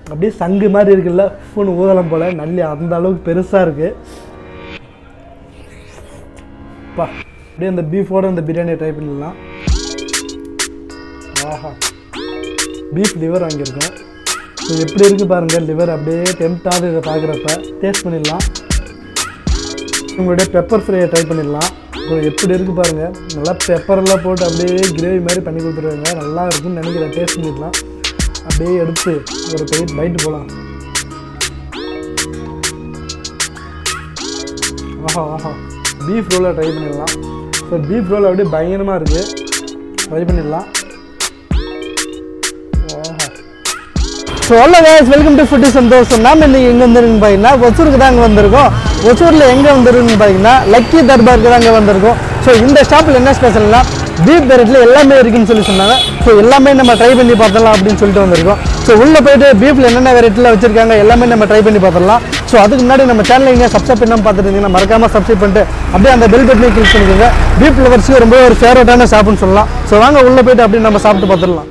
அப்படியே சங்கு மாதிரி இருக்குல்ல ஃபோன் ஊதலம் போல் நல்லி அந்த அளவுக்கு பெருசாக இருக்குது பா அப்படியே அந்த பீஃபோட அந்த பிரியாணியை ட்ரை பண்ணிடலாம் ஆஹா பீஃப் லிவர் வாங்கியிருக்கோம் ஸோ எப்படி இருக்குது பாருங்கள் லிவர் அப்படியே டெம்டாவது இதை பார்க்குறப்ப டேஸ்ட் பண்ணிடலாம் உங்களுடைய பெப்பர் ஃப்ரையை ட்ரை பண்ணிடலாம் ஸோ எப்படி இருக்குது பாருங்கள் நல்லா பெப்பரெல்லாம் போட்டு அப்படியே கிரேவி மாதிரி பண்ணி கொடுத்துருவாங்க நல்லா இருக்கும்னு நினைக்கிறேன் டேஸ்ட் பண்ணிடலாம் அப்படியே எடுத்து ஒரு பெரிய பைட்டு போகலாம் ஆஹா ஆஹா பீஃப் ரோலை ட்ரை பண்ணிடலாம் ஸோ பீஃப் ரோல் அப்படியே பயங்கரமாக இருக்குது ட்ரை பண்ணிடலாம் ஆஹா so hello guys welcome to foodie Santhosham நாம இன்னைக்கு எங்கே வந்துருக்குன்னு பார்த்தீங்கன்னா ஒசூருக்கு தான் அங்கே வந்திருக்கோம் ஒசூரில் எங்கே வந்திருக்குன்னு பார்த்தீங்கன்னா லக்கி தர்பாருக்கு தான் அங்கே வந்திருக்கோம் ஸோ இந்த ஷாப்பில் என்ன ஸ்பெஷல்னா பீஃப் பேரட்டில் எல்லாமே இருக்குன்னு சொல்லி சொன்னாங்க ஸோ எல்லாமே நம்ம ட்ரை பண்ணி பார்த்தலாம் அப்படின்னு சொல்லிட்டு வந்திருக்கோம் ஸோ உள்ளே போயிட்டு பீஃபில் என்னென்ன வெரைட்டியில் வச்சிருக்காங்க எல்லாமே நம்ம ட்ரை பண்ணி பார்த்துடலாம் ஸோ அதுக்கு முன்னாடி நம்ம சேனல் எங்கே சப்ஸ்கிரைப் பண்ணாமல் பார்த்துட்டு இருந்தீங்கன்னா மறக்காம சப்ஸ்கிரைப் பண்ணிட்டு அப்படியே அந்த பெல் பட்டனை கிளிக் பண்ணிக்கோங்க பீஃப் லவர்ஸ்க்கு ரொம்ப ஒரு ஃபேவரட்டான ஷாப்புன்னு சொல்லலாம் ஸோ வாங்க உள்ளே போயிட்டு அப்படியே நம்ம சாப்பிட்டு பார்த்துடலாம்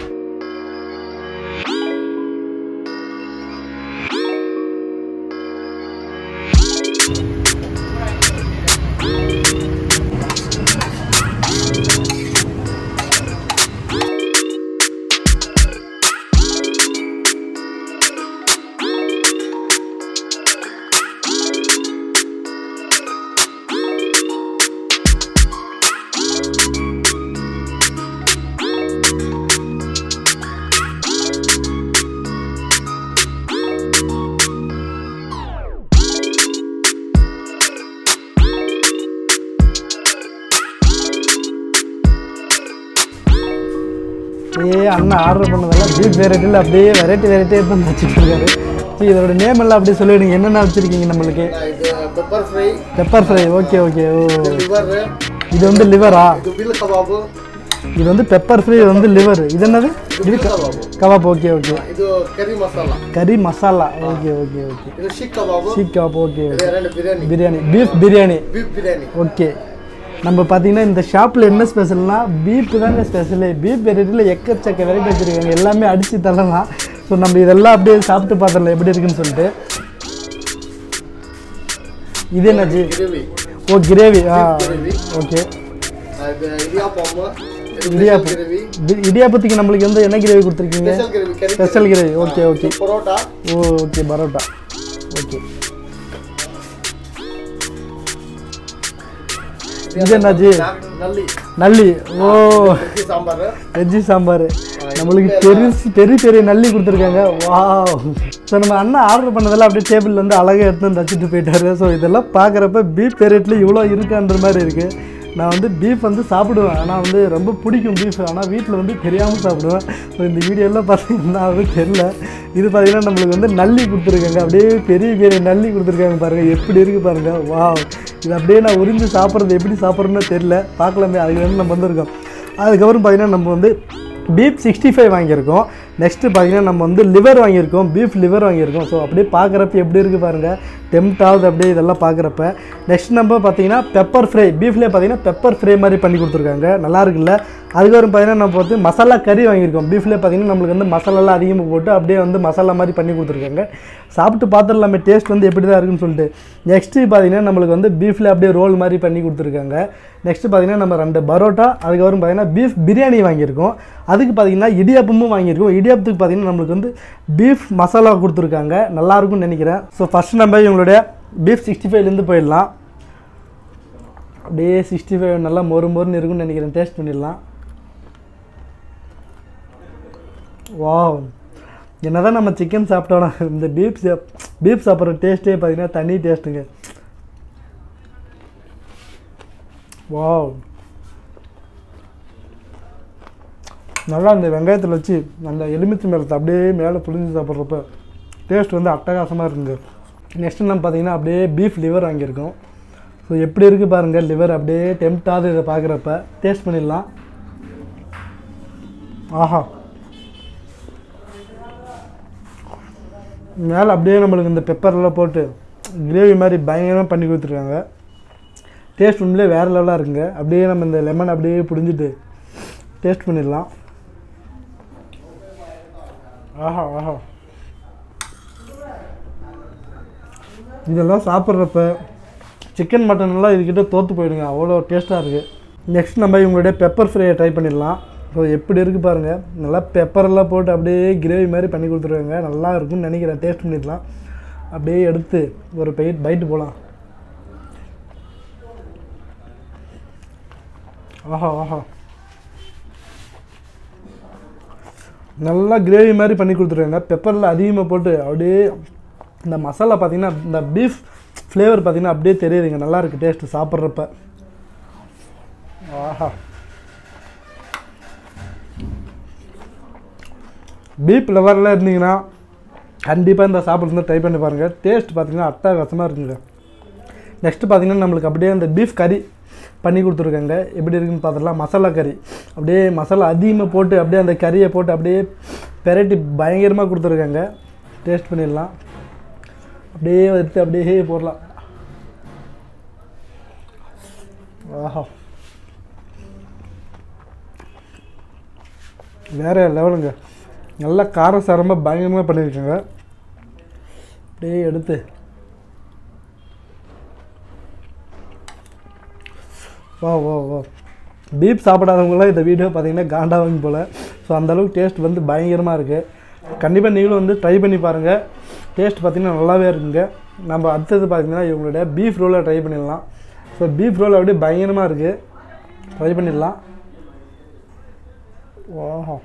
அப்படியே அண்ணன் ஆர்டர் பண்ணதெல்லாம் பீஃப் வெரைட்டியில் அப்படியே வெரைட்டி வெரைட்டியாக தான் வச்சுட்டு இருக்காரு சரி இதோட நேம் எல்லாம் அப்படியே சொல்லிவிடுங்க என்னென்ன வச்சுருக்கீங்க நம்மளுக்கு இது pepper fry pepper fry okay okay oh liver இது வந்து லிவரா இது பில் கபாபு இது வந்து பெப்பர் ஃப்ரை இது வந்து லிவர் இது என்னது இது கபாபு கபாப் ஓகே ஓகே இது கறி மசாலா கறி மசாலா ஓகே ஓகே ஓகே இது seekh kebab seekh kebab okay இது ரெண்டு biryani biryani beef biryani beef biryani okay நம்ம பார்த்தீங்கன்னா இந்த ஷாப்பில் என்ன ஸ்பெஷல்னா பீப் தாங்க ஸ்பெஷலு பீப் வெரைட்டியில் எக்கச்சக்க வெரைட்டி வச்சுருக்காங்க எல்லாமே அடித்து தள்ளலாம் ஸோ நம்ம இதெல்லாம் அப்படியே சாப்பிட்டு பார்த்துடலாம் எப்படி இருக்குன்னு சொல்லிட்டு இது என்னாச்சு gravy oh gravy ah gravy okay இது இடியாப்பம் இது இடியாப்பம். கிரேவி இடியாப்பத்துக்கு நம்மளுக்கு வந்து என்ன கிரேவி கொடுத்துருக்கீங்க ஸ்பெஷல் கிரேவி கறி ஸ்பெஷல் கிரேவி ஓகே ஓகே இது parotta oh okay parotta okay இது என்னாச்சு நல்லி நல்லி oh veggie sambar veggie sambar நம்மளுக்கு பெருசு பெரிய பெரிய நல்லி கொடுத்துருக்காங்க வா ஸோ நம்ம அண்ணன் ஆர்டர் பண்ணதெல்லாம் அப்படியே டேபிள் வந்து அழகாக எடுத்து வந்து வச்சுட்டு போயிட்டாரு ஸோ இதெல்லாம் பார்க்குறப்ப பீஃப் பேரட்ல இவ்வளோ இருக்கான்ற மாதிரி இருக்குது நான் வந்து பீஃப் வந்து சாப்பிடுவேன் ஆனால் வந்து ரொம்ப பிடிக்கும் பீஃப் ஆனால் வீட்டில் வந்து தெரியாமல் சாப்பிடுவேன் ஸோ இந்த வீடியோலாம் பார்த்தீங்கன்னா அது தெரில இது பார்த்தீங்கன்னா நம்மளுக்கு வந்து நல்லி கொடுத்துருக்காங்க அப்படியே பெரிய பெரிய நல்லி கொடுத்துருக்காங்க பாருங்கள் எப்படி இருக்குது பாருங்கள் வா இது அப்படியே நான் உறிஞ்சு சாப்பிட்றது எப்படி சாப்பிட்றேன்னு தெரில பார்க்கலாமே அதுக்கு வந்து நம்ம வந்திருக்கோம் அதுக்கப்புறம் பார்த்தீங்கன்னா நம்ம வந்து பீஃப் சிக்ஸ்டி ஃபைவ் வாங்கியிருக்கோம் நெக்ஸ்ட்டு பார்த்தீங்கன்னா நம்ம வந்து லிவர் வாங்கியிருக்கோம் பீஃப் லிவர் வாங்கியிருக்கோம் ஸோ அப்படியே பார்க்குறப்ப எப்படி இருக்குது பாருங்கள் டெம்ட் ஆகுது அப்படியே இதெல்லாம் பார்க்குறப்ப நெக்ஸ்ட் நம்ம பார்த்தீங்கன்னா பெப்பர் ஃப்ரை பீஃப்லேயே பார்த்தீங்கன்னா பெப்பர் ஃப்ரை மாதிரி பண்ணி கொடுத்துருக்காங்க நல்லா இருக்குல்ல அதுக்கப்புறம் பார்த்தீங்கன்னா நம்ம வந்து மசாலா கறி வாங்கியிருக்கோம் பீஃப்லேயே பார்த்தீங்கன்னா நம்மளுக்கு வந்து மசாலாலாம் அதிகமாக போட்டு அப்படியே வந்து மசாலா மாதிரி பண்ணி கொடுத்துருக்காங்க சாப்பிட்டு பார்த்துடலாமே டேஸ்ட் வந்து எப்படி தான் இருக்குன்னு சொல்லிட்டு நெக்ஸ்ட்டு பார்த்தீங்கன்னா நம்மளுக்கு வந்து பீஃபில் அப்படியே ரோல் மாதிரி பண்ணி கொடுத்துருக்காங்க நெக்ஸ்ட்டு பார்த்தீங்கன்னா நம்ம ரெண்டு பரோட்டா அதுக்கப்புறம் பார்த்தீங்கன்னா பீஃப் பிரியாணி வாங்கியிருக்கோம் அதுக்கு பார்த்தீங்கன்னா இடியாப்பமும் வாங்கியிருக்கோம் இடியாப்பத்துக்கு பார்த்தீங்கன்னா நம்மளுக்கு வந்து பீஃப் மசாலா கொடுத்துருக்காங்க நல்லா இருக்கும்னு நினைக்கிறேன் ஸோ ஃபஸ்ட் நம்ம இவங்களுடைய பீஃப் சிக்ஸ்டி ஃபைவ்லேருந்து போயிடலாம் அப்படியே சிக்ஸ்டி ஃபைவ் நல்லா மொறு மொறுன்னு இருக்கும்னு நினைக்கிறேன் டேஸ்ட் பண்ணிடலாம் வாவ் என்னதான் நம்ம சிக்கன் சாப்பிட்டோம்னா இந்த பீஃப் பீஃப் சாப்பிட்ற டேஸ்ட்டே பார்த்தீங்கன்னா தனி டேஸ்ட்டுங்க வாவ் நல்லா இந்த வெங்காயத்தில் வச்சு அந்த எலுமிச்சை மேலத்தை அப்படியே மேலே புளிஞ்சு சாப்பிட்றப்ப டேஸ்ட் வந்து அட்டகாசமாக இருக்குங்க நெக்ஸ்ட் நம்ம பார்த்தீங்கன்னா அப்படியே பீஃப் லிவர் வாங்கியிருக்கோம் ஸோ எப்படி இருக்குது பாருங்கள் லிவர் அப்படியே டெம்டாவது இதை பார்க்குறப்ப டேஸ்ட் பண்ணிடலாம் ஆஹா மேலே அப்படியே நம்மளுக்கு இந்த பெப்பர்லாம் போட்டு கிரேவி மாதிரி பயங்கரமாக பண்ணி கொடுத்துருக்காங்க டேஸ்ட் உண்மையிலே வேறு லெவலாக இருக்குங்க அப்படியே நம்ம இந்த லெமன் அப்படியே புடிஞ்சிட்டு டேஸ்ட் பண்ணிடலாம் ஆஹா ஆஹா இதெல்லாம் சாப்பிட்றப்ப சிக்கன் மட்டன்லாம் இதுக்கிட்ட தோற்று போயிடுங்க அவ்வளோ டேஸ்ட்டாக இருக்குது நெக்ஸ்ட் நம்ம இவங்களுடைய பெப்பர் ஃப்ரையை ட்ரை பண்ணிடலாம் ஸோ எப்படி இருக்குது பாருங்கள் நல்லா பெப்பரெல்லாம் போட்டு அப்படியே கிரேவி மாதிரி பண்ணி கொடுத்துருவாங்க நல்லா இருக்கும்னு நினைக்கிறேன் டேஸ்ட் பண்ணிடலாம் அப்படியே எடுத்து ஒரு பைட் பைட்டு போகலாம் ஆஹா ஆஹா நல்லா கிரேவி மாதிரி பண்ணி கொடுத்துருவாங்க பெப்பரில் அதிகமாக போட்டு அப்படியே இந்த மசாலா பார்த்தீங்கன்னா இந்த பீஃப் ஃப்ளேவர் பார்த்தீங்கன்னா அப்படியே தெரியுதுங்க நல்லா இருக்குது டேஸ்ட்டு சாப்பிட்றப்ப ஆஹா பீப் லெவலில் இருந்தீங்கன்னா கண்டிப்பாக இந்த சாப்பிட்றது வந்து ட்ரை பண்ணி பாருங்கள் டேஸ்ட் பார்த்தீங்கன்னா அட்டகாசமாக இருக்குங்க நெக்ஸ்ட்டு பார்த்தீங்கன்னா நம்மளுக்கு அப்படியே அந்த பீஃப் கறி பண்ணி கொடுத்துருக்காங்க எப்படி இருக்குன்னு பார்த்துடலாம் மசாலா கறி அப்படியே மசாலா அதிகமாக போட்டு அப்படியே அந்த கறியை போட்டு அப்படியே பெரட்டி பயங்கரமாக கொடுத்துருக்காங்க டேஸ்ட் பண்ணிடலாம் அப்படியே எடுத்து அப்படியே போடலாம் ஆஹா வேற லெவலுங்க நல்லா காரசாரமாக பயங்கரமாக பண்ணியிருக்காங்க அப்படியே எடுத்து வா வா வா பீப் சாப்பிடாதவங்களாம் இந்த வீடியோ பார்த்தீங்கன்னா காண்டாவாங்க போல் ஸோ அந்தளவுக்கு டேஸ்ட் வந்து பயங்கரமாக இருக்குது கண்டிப்பாக நீங்களும் வந்து ட்ரை பண்ணி பாருங்கள் டேஸ்ட் பார்த்தீங்கன்னா நல்லாவே இருக்குங்க நம்ம அடுத்தது பார்த்தீங்கன்னா இவங்களுடைய பீஃப் ரோலை ட்ரை பண்ணிடலாம் ஸோ பீஃப் ரோல் அப்படியே பயங்கரமாக இருக்குது ட்ரை பண்ணிடலாம் ஓஹோ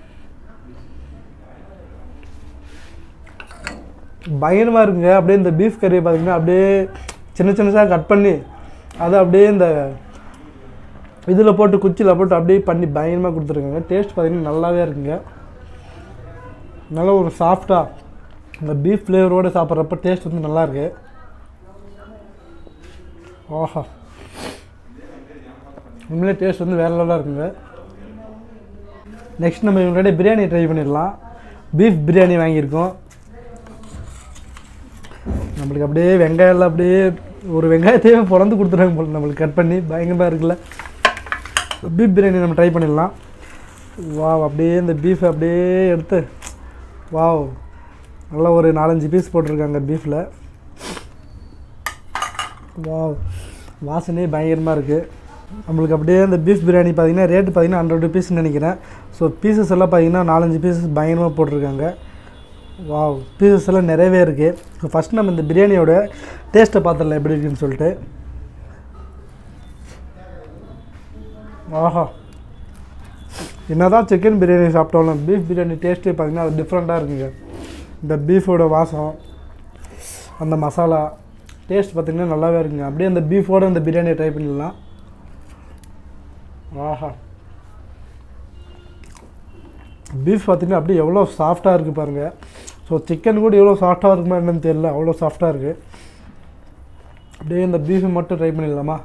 பயங்கரமாக இருக்குங்க அப்படியே இந்த பீஃப் கறியை பார்த்தீங்கன்னா அப்படியே சின்ன சின்னதாக கட் பண்ணி அதை அப்படியே இந்த இதில் போட்டு குச்சியில் போட்டு அப்படியே பண்ணி பயங்கரமாக கொடுத்துருக்காங்க டேஸ்ட் பார்த்தீங்கன்னா நல்லாவே இருக்குங்க நல்ல ஒரு சாஃப்டாக இந்த பீஃப் ஃப்ளேவரோடு சாப்பிட்றப்ப டேஸ்ட் வந்து நல்லா இருக்கு ஆஹா உண்மையிலே டேஸ்ட் வந்து வேறு லெவலாக இருக்குங்க நெக்ஸ்ட் நம்ம இவங்களுடைய பிரியாணி ட்ரை பண்ணிடலாம் பீஃப் பிரியாணி வாங்கியிருக்கோம் நம்மளுக்கு அப்படியே வெங்காயம்லாம் அப்படியே ஒரு வெங்காயத்தையே பிறந்து கொடுத்துருவாங்க போல நம்மளுக்கு கட் பண்ணி பயங்கரமாக இருக்குல்ல பீஃப் பிரியாணி நம்ம ட்ரை பண்ணிடலாம் வாவ் அப்படியே இந்த பீஃப் அப்படியே எடுத்து வாவ் நல்லா ஒரு நாலஞ்சு பீஸ் போட்டிருக்காங்க பீஃபில் வாவ் வாசனையே பயங்கரமாக இருக்குது நம்மளுக்கு அப்படியே அந்த பீஃப் பிரியாணி பார்த்தீங்கன்னா ரேட்டு பார்த்தீங்கன்னா ஹண்ட்ரட் ருபீஸ்னு நினைக்கிறேன் ஸோ பீசஸ் எல்லாம் பார்த்தீங்கன்னா நாலஞ்சு பீசஸ் பயங்கரமாக போட்டிருக்காங்க வாவ் பீசஸ் எல்லாம் நிறையவே இருக்குது ஸோ ஃபஸ்ட் நம்ம இந்த பிரியாணியோட டேஸ்ட்டை பார்த்துடலாம் எப்படி இருக்குன்னு சொல்லிட்டு ஆஹா என்னதான் சிக்கன் பிரியாணி சாப்பிட்டாலும் பீஃப் பிரியாணி டேஸ்ட்டே பார்த்தீங்கன்னா அது டிஃப்ரெண்ட்டாக இருக்குங்க இந்த பீஃபோட வாசம் அந்த மசாலா டேஸ்ட் பார்த்தீங்கன்னா நல்லாவே இருக்குங்க அப்படியே அந்த பீஃபோட அந்த பிரியாணியை ட்ரை பண்ணிடலாம் ஆஹா பீஃப் பார்த்தீங்கன்னா அப்படியே எவ்வளோ சாஃப்டாக இருக்குது பாருங்கள் ஸோ சிக்கன் கூட எவ்வளோ சாஃப்டாக இருக்குமா என்னன்னு தெரியல அவ்வளோ சாஃப்டாக இருக்குது அப்படியே இந்த பீஃபை மட்டும் ட்ரை பண்ணிடலாமா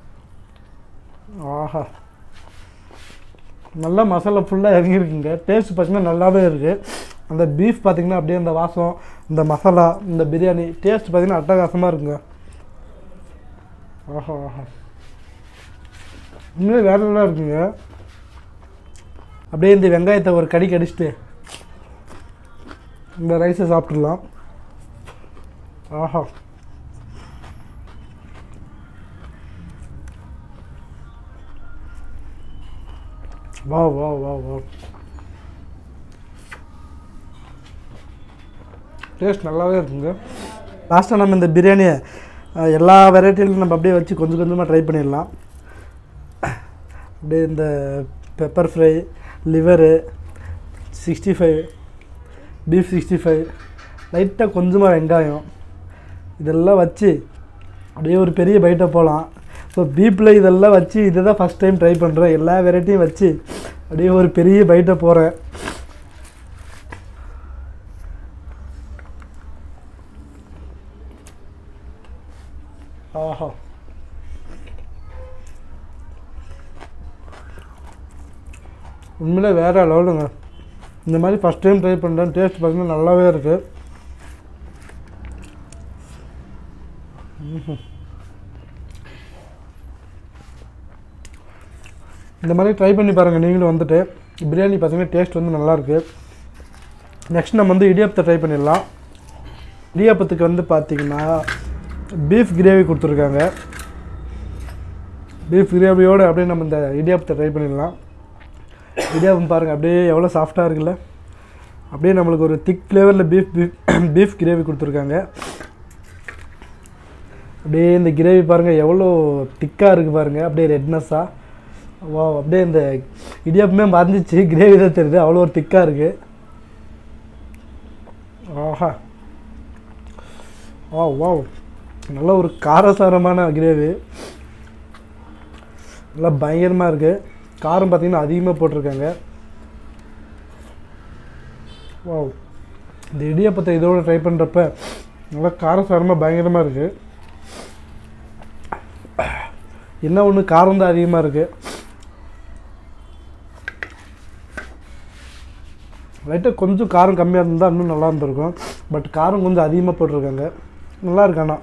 ஆஹா நல்லா மசாலா ஃபுல்லாக இறங்கியிருக்குங்க டேஸ்ட் பார்த்தீங்கன்னா நல்லாவே இருக்குது அந்த பீஃப் பார்த்தீங்கன்னா அப்படியே அந்த வாசம் இந்த மசாலா இந்த பிரியாணி டேஸ்ட் பார்த்தீங்கன்னா அட்டகாசமாக இருக்குங்க ஆஹா ஆஹா உண்மையிலே வேற நல்லா இருக்குங்க அப்படியே இந்த வெங்காயத்தை ஒரு கடி கடிச்சிட்டு இந்த ரைஸை சாப்பிட்றலாம் ஆஹா வா வா வா வா டேஸ்ட் நல்லாவே இருக்குங்க லாஸ்ட்டாக நம்ம இந்த பிரியாணியை அஹ், எல்லா வெரைட்டிலையும் நம்ம அப்படியே வச்சு கொஞ்சம் கொஞ்சமாக ட்ரை பண்ணிடலாம் அப்படியே இந்த pepper fry liver sixty five beef sixty five லைட்டாக கொஞ்சமாக வெங்காயம் இதெல்லாம் வச்சு அப்படியே ஒரு பெரிய பைட்டை போகலாம் ஸோ பீப்பில் இதெல்லாம் வச்சு இதை தான் ஃபஸ்ட் டைம் ட்ரை பண்ணுறேன் எல்லா வெரைட்டியும் வச்சு அப்படியே ஒரு பெரிய பைட்டை போகிறேன் ஆஹா உண்மையிலே வேறு லெவலுங்க இந்த மாதிரி ஃபஸ்ட் டைம் ட்ரை பண்ணுறேன் டேஸ்ட் பார்த்தீங்கன்னா நல்லாவே இருக்குது ம்ஹும். இந்த மாதிரி ட்ரை பண்ணி பாருங்கள் நீங்களும் வந்துட்டு பிரியாணி பார்த்தீங்கன்னா டேஸ்ட் வந்து நல்லாயிருக்கு நெக்ஸ்ட் நம்ம வந்து இடியாப்பத்தை ட்ரை பண்ணிடலாம் இடியாப்பத்துக்கு வந்து பார்த்தீங்கன்னா பீஃப் கிரேவி கொடுத்துருக்காங்க பீஃப் கிரேவியோடு அப்படியே நம்ம இந்த இடியாப்பத்தை ட்ரை பண்ணிடலாம் இடியாப்பம் பாருங்கள் அப்படியே எவ்வளோ சாஃப்டாக இருக்குல்ல அப்படியே நம்மளுக்கு ஒரு திக் ஃப்ளேவரில் பீஃப் பீஃப் பீஃப் கிரேவி கொடுத்துருக்காங்க அப்படியே இந்த கிரேவி பாருங்கள் எவ்வளோ திக்காக இருக்குது பாருங்கள் அப்படியே ரெட்னஸ்ஸாக வா அப்படியே இந்த இடியாப்பமே மறந்துச்சு கிரேவி தான் தெரியுது அவ்வளோ ஒரு திக்காக இருக்குது ஆஹா வா வா நல்ல ஒரு காரசாரமான கிரேவி நல்லா பயங்கரமாக இருக்குது காரம் பார்த்தீங்கன்னா அதிகமாக போட்டிருக்காங்க வா இந்த இடியாப்பத்தை இதோட ட்ரை பண்ணுறப்ப நல்லா காரசாரமாக பயங்கரமாக இருக்குது என்ன ஒன்று காரம் தான் அதிகமாக இருக்குது லைட்டாக கொஞ்சம் காரம் கம்மியாக இருந்தால் இன்னும் நல்லா இருந்திருக்கும் பட் காரம் கொஞ்சம் அதிகமாக போட்டிருக்காங்க நல்லா இருக்கு ஆனால்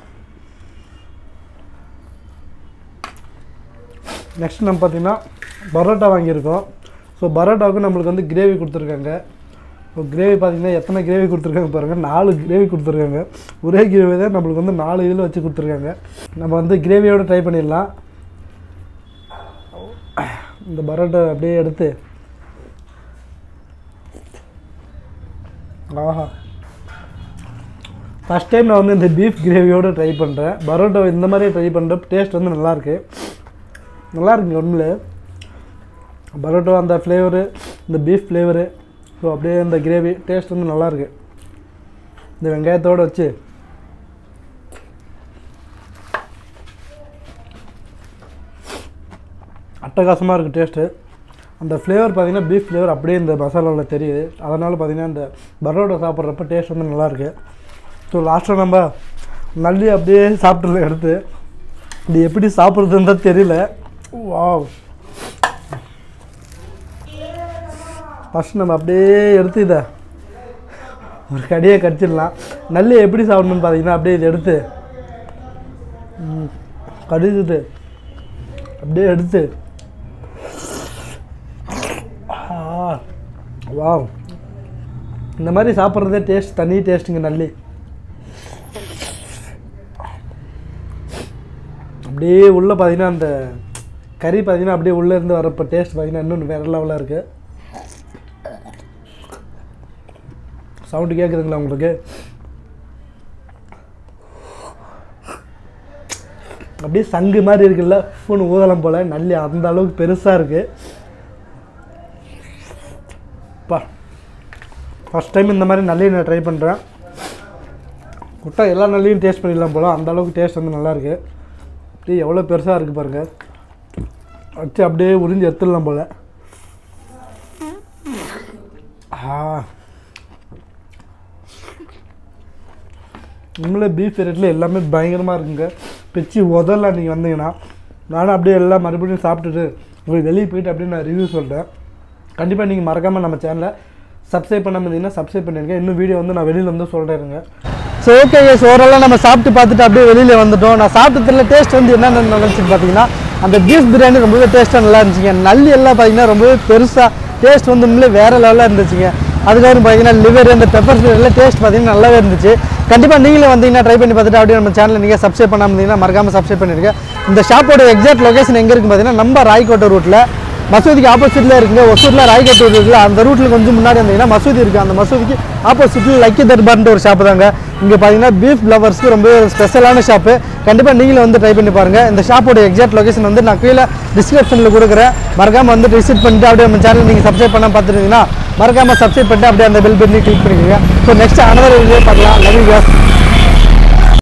நெக்ஸ்ட் நம்ம பார்த்தீங்கன்னா பரோட்டா வாங்கியிருக்கோம் ஸோ பரோட்டாவுக்கு நம்மளுக்கு வந்து கிரேவி கொடுத்துருக்காங்க ஸோ கிரேவி பார்த்தீங்கன்னா எத்தனை கிரேவி கொடுத்துருக்காங்க பாருங்கள் நாலு கிரேவி கொடுத்துருக்காங்க ஒரே கிரேவி தான் நம்மளுக்கு வந்து நாலு இதில் வச்சு கொடுத்துருக்காங்க நம்ம வந்து கிரேவியோடு ட்ரை பண்ணிடலாம் இந்த பரோட்டா அப்படியே எடுத்து ஆஹா ஃபஸ்ட் டைம் நான் வந்து இந்த பீஃப் கிரேவியோடு ட்ரை பண்ணுறேன் பரோட்டா இந்த மாதிரி ட்ரை பண்ணுற டேஸ்ட் வந்து நல்லாயிருக்கு நல்லா இருக்குங்க உண்மையிலே பரோட்டா அந்த ஃப்ளேவரு இந்த பீஃப் ஃப்ளேவரு ஸோ அப்படியே இந்த கிரேவி டேஸ்ட் வந்து நல்லாயிருக்கு இந்த வெங்காயத்தோடு வச்சு அட்டகாசமாக இருக்குது டேஸ்ட்டு அந்த ஃப்ளேவர் பார்த்தீங்கன்னா பீஃப் ஃப்ளேவர் அப்படியே இந்த மசாலாவில் தெரியுது அதனால் பார்த்தீங்கன்னா இந்த பரோட்டா சாப்பிட்றப்ப டேஸ்ட் வந்து நல்லாயிருக்கு ஸோ லாஸ்ட்டாக நம்ம நல்லி அப்படியே சாப்பிட்றது எடுத்து இது எப்படி சாப்பிட்றதுன்னு தான் தெரியல வாவ் ஃபஸ்ட் நம்ம அப்படியே எடுத்து இதை ஒரு கடியை கடிச்சிடலாம் நல்லி எப்படி சாப்பிடணும்னு பார்த்தீங்கன்னா அப்படியே இதை எடுத்து ம், கடிச்சிட்டு அப்படியே எடுத்து வாவ் இந்த மாதிரி சாப்பிட்றதே டேஸ்ட் தனி டேஸ்ட்டுங்க நல்லி அப்படியே உள்ளே பார்த்தீங்கன்னா அந்த கறி பார்த்தீங்கன்னா அப்படியே உள்ளே இருந்து வரப்போ டேஸ்ட் பார்த்தீங்கன்னா இன்னொன்று வேறு லெவலாக இருக்குது சவுண்டு கேட்குதுங்களா உங்களுக்கு அப்படியே சங்கு மாதிரி இருக்குல்ல ஃபோன் ஊதலம் போல் நல்லி அந்த அளவுக்கு பெருசாக இருக்குது பா ஃபஸ்ட் டைம் இந்த மாதிரி நல்லி நான் ட்ரை பண்ணுறேன் குட்டா எல்லா நல்லையும் டேஸ்ட் பண்ணிடலாம் போல அந்த அளவுக்கு டேஸ்ட் வந்து நல்லாயிருக்கு அப்படியே எவ்வளோ பெருசாக இருக்குது பாருங்கள் வச்சு அப்படியே உறிஞ்சி எடுத்துடலாம் போல் ஆ உண்மையிலே பீஃப் ரேட்டில் எல்லாமே பயங்கரமாக இருக்குங்க பிச்சு உதறலாம் நீங்கள் வந்தீங்கன்னா நானும் அப்படியே எல்லாம் மறுபடியும் சாப்பிட்டுட்டு உங்களுக்கு வெளியே போயிட்டு அப்படியே நான் ரிவ்யூ சொல்கிறேன் கண்டிப்பாக நீங்கள் மறக்காமல் நம்ம சேனலை சப்ஸ்கிரைப் பண்ணாமல் இருந்தீங்கன்னா சப்ஸ்கிரைப் பண்ணிருங்க இன்னும் வீடியோ வந்து நான் வெளியில் வந்து சொல்கிறேங்க ஸோ ஓகே எஸ் ஓரெல்லாம் நம்ம சாப்பிட்டு பார்த்துட்டு அப்படியே வெளியில் வந்துட்டோம் நான் சாப்பிட்டதுல டேஸ்ட் வந்து என்னென்ன நினச்சின்னு பார்த்தீங்கன்னா அந்த பீஃப் பிரியாணி ரொம்பவே டேஸ்ட்டாக நல்லா இருந்துச்சுங்க நல்லி எல்லாம் பார்த்தீங்கன்னா ரொம்பவே பெருசாக டேஸ்ட் வந்து உண்மையிலே வேறு லெவலில் இருந்துச்சுங்க அதுக்கப்புறம் பார்த்தீங்கன்னா லிவர் அந்த பெப்பர் எல்லாம் டேஸ்ட் பார்த்தீங்கன்னா நல்லாவே இருந்துச்சு கண்டிப்பாக நீங்களே வந்தீங்கன்னா ட்ரை பண்ணி பார்த்துட்டு அப்படியே நம்ம சேனலை நீங்கள் சப்ஸ்கிரைப் பண்ணாமல் இருந்தீங்கன்னா மறக்காமல் சப்ஸ்கிரைப் பண்ணிருங்க இந்த ஷாப்போட எக்ஸாக்ட் லொகேஷன் எங்கே இருக்குன்னு பார்த்தீங்கன்னா நம்ம ராய்கோட்டை ரூட்டில் மசூதிக்கு ஆப்போசிட்டில் இருக்குங்க ஒசூரில் ராய்கோட்டை இருக்குல்ல அந்த ரூட்டில் கொஞ்சம் முன்னாடி வந்தீங்கன்னா மசூதி இருக்குது அந்த மசூதிக்கு ஆப்போசிட்டில் லக்கி தர்பார்ன்ற ஒரு ஷாப்பு தாங்க இங்கே பார்த்தீங்கன்னா பீஃப் லவர்ஸ்க்கு ரொம்ப ஸ்பெஷலான ஷாப்பு கண்டிப்பாக நீங்களும் வந்து ட்ரை பண்ணி பாருங்கள் இந்த ஷாப்போட எக்ஸாக்ட் லொகேஷன் வந்து நான் கீழே டிஸ்கிரிப்ஷனில் கொடுக்குறேன் மறக்காமல் வந்து விசிட் பண்ணிட்டு அப்படியே நம்ம சேனல் நீங்கள் சப்ஸ்கிரைப் பண்ண பார்த்துருந்தீங்கன்னா மறக்காமல் சப்ஸ்கிரைப் பண்ணிட்டு அப்படியே அந்த பெல் பட்டனை கிளிக் பண்ணிக்கோங்க ஸோ நெக்ஸ்ட் அனதர் வீடியோ பார்க்கலாம் லவ் யூ